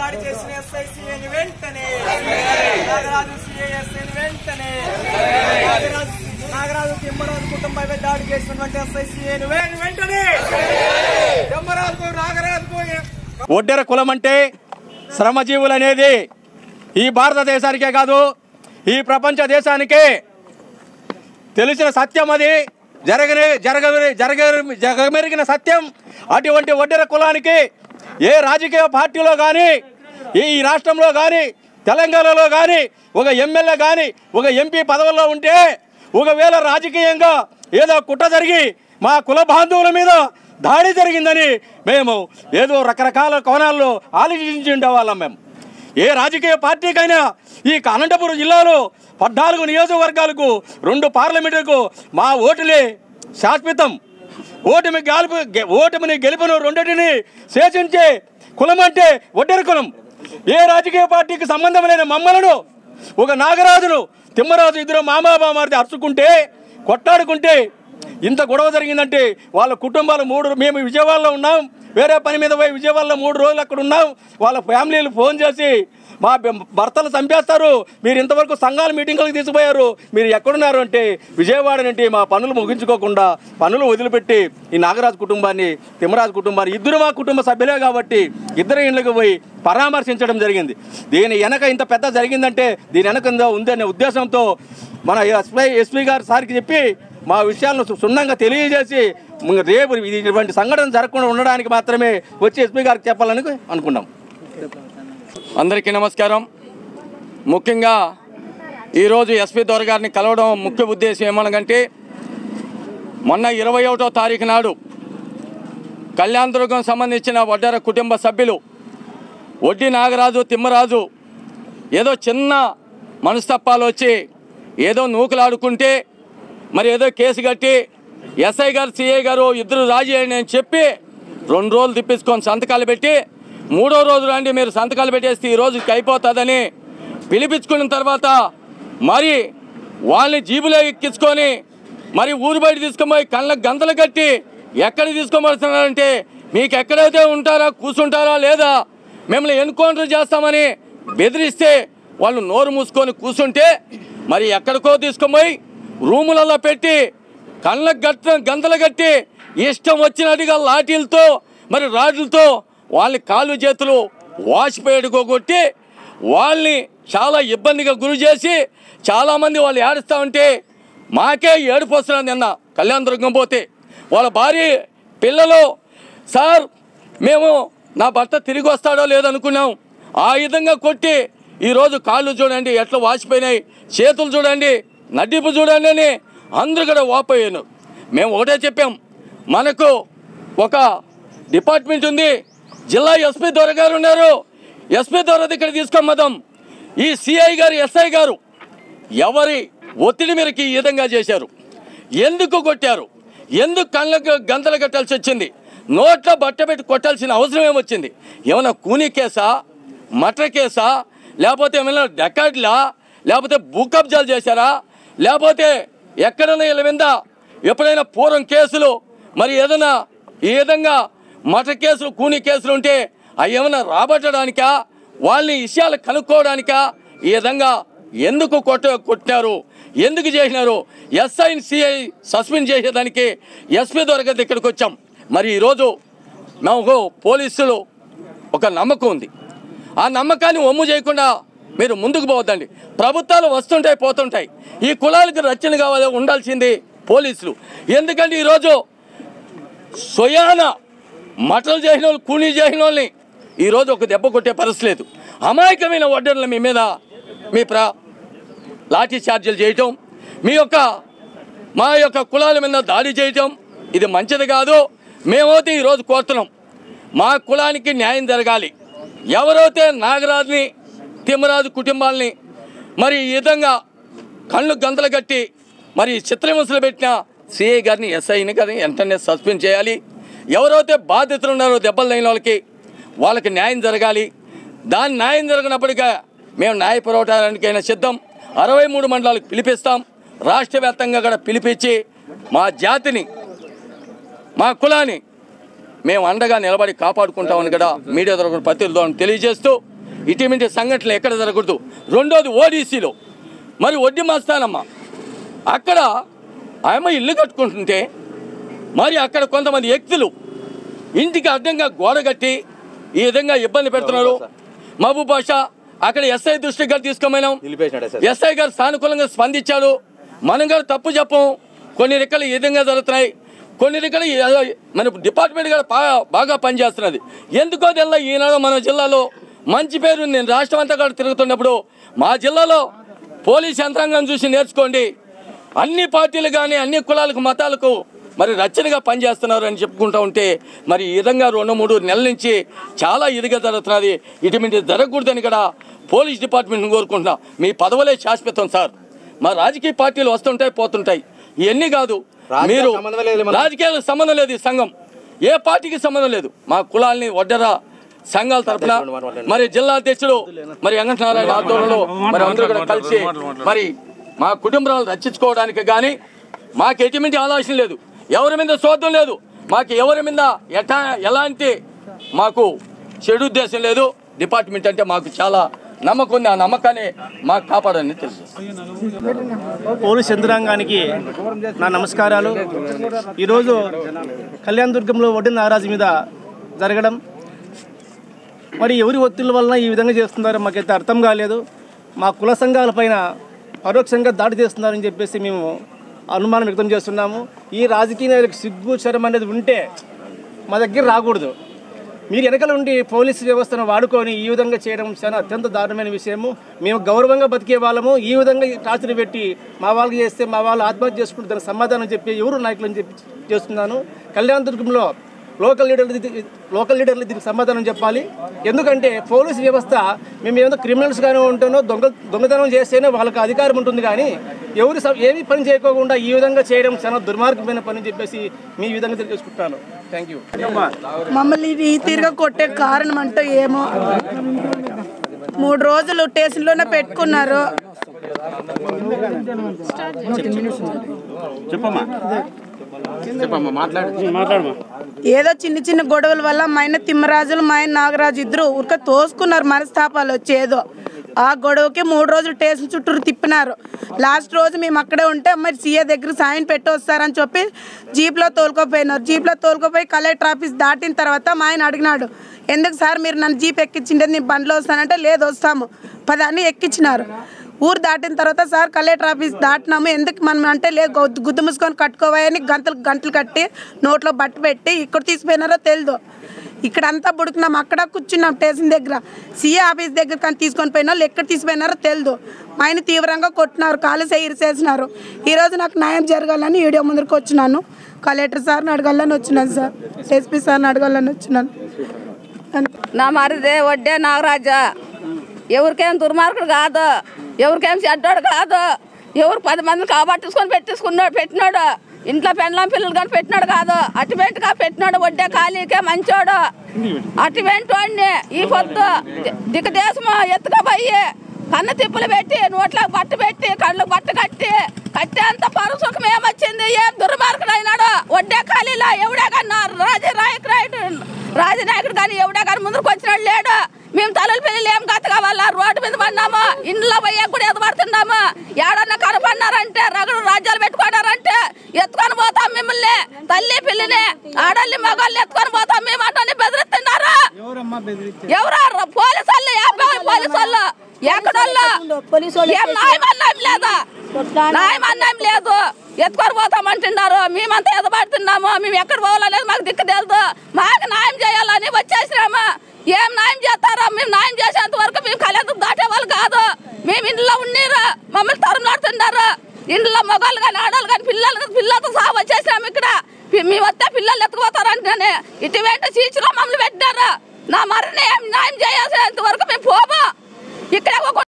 దాడి చేసిన ఎస్ఐసిని వెంటనే నాగరాజు సిఐఎస్ఐని వెంటనే నాగరాజు నాగరాజు తిమ్మరాజు కుటుంబంపై దాడి చేసినటువంటి ఎస్ఐసిని వెంటనే తిమ్మరాజుకు నాగరాజుకు ఒడ్డెర కులం అంటే శ్రమజీవులు అనేది ఈ భారతదేశానికే కాదు ఈ ప్రపంచ దేశానికే తెలిసిన సత్యం అది జరగని జరగ జరగ జరగమెరిగిన సత్యం అటువంటి ఒడ్డెర కులానికి ఏ రాజకీయ పార్టీలో కానీ ఈ రాష్ట్రంలో కానీ తెలంగాణలో కానీ ఒక ఎమ్మెల్యే కానీ ఒక ఎంపీ పదవుల్లో ఉంటే ఒకవేళ రాజకీయంగా ఏదో కుట్ర జరిగి మా కుల బాంధవుల మీద దాడి జరిగిందని మేము ఏదో రకరకాల కోణాల్లో ఆలోచించి ఉండేవాళ్ళం మేము ఏ రాజకీయ పార్టీకైనా ఈ అనంతపురం జిల్లాలో పద్నాలుగు నియోజకవర్గాలకు రెండు పార్లమెంటుకు మా ఓటులే శాశ్వతం ఓటమి గెలుపు గె- ఓటమిని గెలుపును రెండింటిని శేషించే కులం అంటే ఒడ్డెర కులం ఏ రాజకీయ పార్టీకి సంబంధం లేని మమ్మలను ఒక నాగరాజును తిమ్మరాజు ఇద్దరు మామాబామారిది అరుచుకుంటే కొట్లాడుకుంటే ఇంత గొడవ జరిగిందంటే వాళ్ళ కుటుంబాలు మూడు మేము విజయవాడలో ఉన్నాం వేరే పని మీద పోయి విజయవాడలో మూడు రోజులు అక్కడ ఉన్నాం వాళ్ళ ఫ్యామిలీలు ఫోన్ చేసి మా బె- భర్తలు చంపేస్తారు మీరు ఇంతవరకు సంఘాల మీటింగులకు తీసుకుపోయారు మీరు ఎక్కడున్నారు అంటే విజయవాడ నుండి మా పనులు ముగించుకోకుండా పనులు వదిలిపెట్టి ఈ నాగరాజు కుటుంబాన్ని తిమ్మరాజు కుటుంబాన్ని ఇద్దరు మా కుటుంబ సభ్యులే కాబట్టి ఇద్దరు ఇళ్ళకి పోయి పరామర్శించడం జరిగింది దీని వెనక ఇంత పెద్ద జరిగిందంటే దీని వెనక ఉందో ఉందనే ఉద్దేశంతో మన ఎస్పీ ఎస్పీ గారు సార్కి చెప్పి మా విషయాలను క్షుణ్ణంగా తెలియజేసి మ- రేపు ఇది ఇటువంటి సంఘటన జరగకుండా ఉండడానికి మాత్రమే వచ్చి ఎస్పీ గారికి చెప్పాలని అనుకున్నాం అందరికీ నమస్కారం ముఖ్యంగా ఈరోజు ఎస్పీ దొర గారిని కలవడం ముఖ్య ఉద్దేశం ఏమనగంటే మొన్న ఇరవై ఒకటో తారీఖు నాడు కళ్యాణదుర్గం సంబంధించిన వడ్డర కుటుంబ సభ్యులు వడ్డీ నాగరాజు తిమ్మరాజు ఏదో చిన్న మనస్తత్వాలు వచ్చి ఏదో నూకులాడుకుంటే మరి ఏదో కేసు కట్టి ఎస్ఐ గారు సిఐ గారు ఇద్దరు రాజీ అని నేను చెప్పి రెండు రోజులు తిప్పించుకొని సంతకాలు పెట్టి మూడో రోజు రండి మీరు సంతకాలు పెట్టేస్తే ఈ రోజుకి అయిపోతుందని పిలిపించుకున్న తర్వాత మరి వాళ్ళని జీబులో ఎక్కించుకొని మరి ఊరు బయట తీసుకుపోయి కళ్ళకు గంతలు కట్టి ఎక్కడ తీసుకోమడుతున్నారంటే మీకు ఎక్కడైతే ఉంటారా కూర్చుంటారా లేదా మిమ్మల్ని ఎన్కౌంటర్ చేస్తామని బెదిరిస్తే వాళ్ళు నోరు మూసుకొని కూర్చుంటే మరి ఎక్కడికో తీసుకుపోయి రూములలో పెట్టి కళ్ళకు గట్ట గంతలు కట్టి ఇష్టం వచ్చినట్టుగా లాఠీలతో మరి రాడ్లతో వాళ్ళని కాళ్ళు చేతులు వాసిపోయేడుకోగొట్టి వాళ్ళని చాలా ఇబ్బందిగా గురి చేసి చాలామంది వాళ్ళు ఏడుస్తూ ఉంటే మాకే ఏడుపు వస్తున్నది నిన్న కళ్యాణ దుర్గం పోతే వాళ్ళ భార్య పిల్లలు సార్ మేము నా భర్త తిరిగి వస్తాడో లేదనుకున్నాం ఆ విధంగా కొట్టి ఈరోజు కాళ్ళు చూడండి ఎట్లా వాసిపోయినాయి చేతులు చూడండి నడ్డిపు చూడండి అని అందరూ కూడా వాపోయాను మేము ఒకటే చెప్పాం మనకు ఒక డిపార్ట్మెంట్ ఉంది జిల్లా ఎస్పీ దొర గారు ఉన్నారు ఎస్పీ దొర దగ్గర తీసుకోమ్మదాం ఈ సిఐ గారు ఎస్ఐ గారు ఎవరి ఒత్తిడి మేరకి ఈ విధంగా చేశారు ఎందుకు కొట్టారు ఎందుకు కళ్ళకు గంతలు కట్టాల్సి వచ్చింది నోట్లో బట్ట పెట్టి కొట్టాల్సిన అవసరం ఏమొచ్చింది ఏమైనా కూనీ కేసా మటర్ కేసా లేకపోతే ఏమైనా డెకాడ్లా లేకపోతే భూ కబ్జాలు చేశారా లేకపోతే ఎక్కడైనా వీళ్ళ మీద ఎప్పుడైనా పూర్వం కేసులు మరి ఏదైనా ఈ విధంగా మటర్ కేసులు కూనీ కేసులు ఉంటే అవి ఏమైనా రాబట్టడానికా వాళ్ళని విషయాలు కనుక్కోవడానికా ఈ విధంగా ఎందుకు కొట్ట కొట్టినారు ఎందుకు చేసినారు ఎస్ఐ సిఐ సస్పెండ్ చేసేదానికి ఎస్పీ దొరకది ఇక్కడికి వచ్చాం మరి ఈరోజు మాకు పోలీసులు ఒక నమ్మకం ఉంది ఆ నమ్మకాన్ని ఒమ్ము చేయకుండా మీరు ముందుకు పోవద్దండి ప్రభుత్వాలు వస్తుంటాయి పోతుంటాయి ఈ కులాలకు రక్షణ కావాలి ఉండాల్సింది పోలీసులు ఎందుకంటే ఈరోజు స్వయాన మటలు చేసిన వాళ్ళు కూలీ చేసిన వాళ్ళని ఈరోజు ఒక దెబ్బ కొట్టే పరిస్థితి లేదు అమాయకమైన వడ్డర్లు మీ మీద మీ ప్రా లాఠీ చార్జీలు చేయటం మీ యొక్క మా యొక్క కులాల మీద దాడి చేయటం ఇది మంచిది కాదు మేమైతే ఈరోజు కోరుతున్నాం మా కులానికి న్యాయం జరగాలి ఎవరైతే నాగరాజుని తిమ్మరాజు కుటుంబాలని మరి ఈ విధంగా కళ్ళు గంతలు కట్టి మరి చిత్రహింసలు పెట్టిన సిఐ గారిని ఎస్ఐని కానీ వెంటనే సస్పెండ్ చేయాలి ఎవరైతే బాధితులు ఉన్నారో దెబ్బలు లేని వాళ్ళకి వాళ్ళకి న్యాయం జరగాలి దాని న్యాయం జరగనప్పటికీ మేము న్యాయ పోరాటానికైనా సిద్ధం అరవై మూడు మండలాలకు పిలిపిస్తాం రాష్ట్ర వ్యాప్తంగా కూడా పిలిపించి మా జాతిని మా కులాన్ని మేము అండగా నిలబడి కాపాడుకుంటామని కూడా మీడియా ద్వారా పత్రికల ద్వారా తెలియజేస్తూ ఇటువంటి సంఘటనలు ఎక్కడ జరగకూడదు రెండోది ఓడిసిలో మరి వడ్డీ మస్తానమ్మ అక్కడ ఆమె ఇల్లు కట్టుకుంటుంటే మరి అక్కడ కొంతమంది వ్యక్తులు ఇంటికి అడ్డంగా గోడ కట్టి ఈ విధంగా ఇబ్బంది పెడుతున్నారు మహబూబ్ బాషా అక్కడ ఎస్ఐ దృష్టికి గారు తీసుకోమైనాం ఎస్ఐ గారు సానుకూలంగా స్పందించాడు మనం గారు తప్పు చెప్పం కొన్ని రెక్కలు ఈ విధంగా జరుగుతున్నాయి కొన్ని రెక్కలు ఈ- మన డిపార్ట్మెంట్ గారు బాగా బాగా పనిచేస్తున్నది ఎందుకో తెల్ల ఈనాడు మన జిల్లాలో మంచి పేరు నేను రాష్ట్రం అంతా కూడా తిరుగుతున్నప్పుడు మా జిల్లాలో పోలీస్ యంత్రాంగం చూసి నేర్చుకోండి అన్ని పార్టీలు కానీ అన్ని కులాలకు మతాలకు మరి రచనగా పనిచేస్తున్నారు అని చెప్పుకుంటూ ఉంటే మరి ఈ విధంగా రెండు మూడు నెలల నుంచి చాలా ఇదిగా జరుగుతున్నది ఇటువంటి జరగకూడదని కూడా పోలీస్ డిపార్ట్మెంట్ని కోరుకుంటున్నాం మీ పదవులే శాశ్వతం సార్ మా రాజకీయ పార్టీలు వస్తుంటాయి పోతుంటాయి ఇవన్నీ కాదు మీరు సంబంధమే లేదు మనకు. రాజకీయాలకు సంబంధం లేదు ఈ సంఘం ఏ పార్టీకి సంబంధం లేదు మా కులాల్ని వడ్డరా సంఘాల తరపున మరి జిల్లా అధ్యక్షుడు మరి వెంకటనారాయణ ఆధ్వర్యంలో మరి అందరూ కూడా కలిసి మరి మా కుటుంబాలను రక్షించుకోవడానికి కానీ మాకు ఎటువంటి ఆలోచన లేదు ఎవరి మీద శోధం లేదు మాకు ఎవరి మీద ఎటా ఎలాంటి మాకు చెడు ఉద్దేశం లేదు డిపార్ట్మెంట్ అంటే మాకు చాలా నమ్మకం ఉంది ఆ నమ్మకాన్ని మాకు కాపాడని తెలుసు పోలీస్ యంత్రాంగానికి నా నమస్కారాలు ఈరోజు కళ్యాణ్ దుర్గంలో ఒడ్డు నారాజు మీద జరగడం మరి ఎవరి ఒత్తిళ్ళ వలన ఈ విధంగా చేస్తున్నారో మాకైతే అర్థం కాలేదు మా కుల సంఘాలపైన పరోక్షంగా దాడి చేస్తున్నారని చెప్పేసి మేము అనుమానం వ్యక్తం చేస్తున్నాము ఈ రాజకీయ నాయకులకు సిగ్గు చరం అనేది ఉంటే మా దగ్గర రాకూడదు మీరు వెనకల ఉండి పోలీసు వ్యవస్థను వాడుకొని ఈ విధంగా చేయడం చాలా అత్యంత దారుణమైన విషయము మేము గౌరవంగా బతికే వాళ్ళము ఈ విధంగా టార్చర్ పెట్టి మా వాళ్ళకి చేస్తే మా వాళ్ళు ఆత్మహత్య చేసుకుంటే దానికి సమాధానం చెప్పి ఎవరు నాయకులు అని చెప్పి చేస్తున్నాను కళ్యాణ దుర్గంలో లోకల్ లీడర్లు ఇది- లోకల్ లీడర్లు దీనికి సమాధానం చెప్పాలి ఎందుకంటే పోలీసు వ్యవస్థ మేము ఏదో క్రిమినల్స్గానే ఉంటానో దొంగ దొంగతనం చేస్తేనే వాళ్ళకి అధికారం ఉంటుంది కానీ ఎవరు స- ఏమీ పని చేయకోకుండా ఈ విధంగా చేయడం చాలా దుర్మార్గమైన పని అని చెప్పేసి మీ విధంగా తెలియజేసుకుంటున్నాను థ్యాంక్ యూ మమ్మల్ని ఈ తీరుగా కొట్టే కారణం అంటే ఏమో మూడు రోజులు స్టేషన్లోనే పెట్టుకున్నారు ఏదో చిన్న చిన్న గొడవల వల్ల మా ఆయన తిమ్మరాజులు మా ఆయన నాగరాజు ఇద్దరు ఊరికే తోసుకున్నారు మనస్తాపాలు వచ్చి ఏదో ఆ గొడవకి మూడు రోజులు స్టేషన్ చుట్టూరు తిప్పినారు లాస్ట్ రోజు మేము అక్కడే ఉంటే మరి సీఏ దగ్గర సాయం పెట్టి వస్తారని చెప్పి జీప్లో తోలుకోపోయినారు జీప్లో తోలుకోపోయి కలెక్టర్ ఆఫీస్ దాటిన తర్వాత మా ఆయన అడిగినాడు ఎందుకు సార్ మీరు నన్ను జీప్ ఎక్కించిండే నేను బండిలో వస్తానంటే లేదు వస్తాము పదాన్ని ఎక్కించినారు ఊరు దాటిన తర్వాత సార్ కలెక్టర్ ఆఫీస్ దాటినాము ఎందుకు మనం అంటే లేదు గొద్దు- గుద్దు మూసుకొని కట్టుకోవాలని గంటలు గంటలు కట్టి నోట్లో బట్ట పెట్టి ఇక్కడ తీసిపోయినారో తెలియదు ఇక్కడ అంతా బుడుకున్నాం అక్కడ కూర్చున్నాం స్టేషన్ దగ్గర సీఏ ఆఫీస్ దగ్గర కానీ తీసుకొని పోయిన వాళ్ళు ఎక్కడ తీసిపోయినారో తెలియదు మా ఆయన తీవ్రంగా కొట్టినారు కాలు సైరు చేసినారు ఈరోజు నాకు న్యాయం జరగాలని వీడియో ముందరికి వచ్చినాను కలెక్టర్ సార్ని అడగాలని వచ్చినాను సార్ ఎస్పీ సార్ని అడగాలని వచ్చినాను అంతే. నా మరిదే వడ్డే నాగరాజా ఎవరికేం దుర్మార్గుడు కాదు ఎవరికేం చెడ్డోడు కాదు ఎవరు పది మందిని కాబట్టించుకొని పెట్టించుకున్నాడు పెట్టినాడు ఇంట్లో పెండ్లం పిల్లలు కానీ పెట్టినాడు కాదు అటువెంటుగా పెట్టినాడు వడ్డే ఖాళీకే మంచోడు అటువెంటు వాడిని ఈ పొద్దు దిక్కు దేశము ఎత్తుకపోయి కన్న తిప్పులు పెట్టి నోట్లకు బట్ట పెట్టి కళ్ళకు బట్ట కట్టి కట్టేంత పరుసుఖం ఏమొచ్చింది ఏం దుర్మార్గుడు అయినాడు వడ్డే ఖాళీలా ఎవడే కన్నా రాజీ రాయక్ రాయుడు రాజనాయకుడు కానీ ఎవడే కానీ ముందుకు వచ్చినాడు లేడు మేము తలల పిల్లలు ఏం గత కావాలా రోడ్డు మీద పడినాము ఇంట్లో పోయే కూడా ఎదబడుతున్నాము ఏడన్నా కనపడినారంటే రగడు రాజ్యాలు పెట్టుకున్నారంటే ఎత్తుకొని పోతాం మిమ్మల్ని తల్లి పిల్లిని ఆడల్ని మగవాళ్ళు ఎత్తుకొని పోతాం మేము అంటే బెదిరిస్తున్నారు ఎవరు పోలీసు వాళ్ళు యాభై పోలీసు వాళ్ళు ఎక్కడోళ్ళు ఏం న్యాయం అన్యాయం లేదా న్యాయం అన్యాయం లేదు ఎత్తుకొని పోతామంటున్నారు మేమంతా ఎదబడుతున్నాము మేము ఎక్కడ పోవాలనేది మాకు దిక్కు తెలుదు మాకు న్యాయం చేయాలని వచ్చేసినాము ఏం న్యాయం చేస్తారో మేము న్యాయం చేసేంత వరకు మేము కళ్యాణం దాటే వాళ్ళు కాదు మేము ఇంట్లో ఉన్నీరు మమ్మల్ని తరుములాడుతున్నారు ఇంట్లో మగవాళ్ళు కానీ ఆడవాళ్ళు కానీ పిల్లలు కానీ పిల్లలతో సహా వచ్చేసినాము ఇక్కడ పి- మేము వస్తే పిల్లలు ఎత్తుకుపోతారంటేనే ఇటువంటి చీచులో మమ్మల్ని పెట్టినారు నా మరణం ఏం న్యాయం చేసేంత వరకు మేము పోము ఇక్కడ ఒక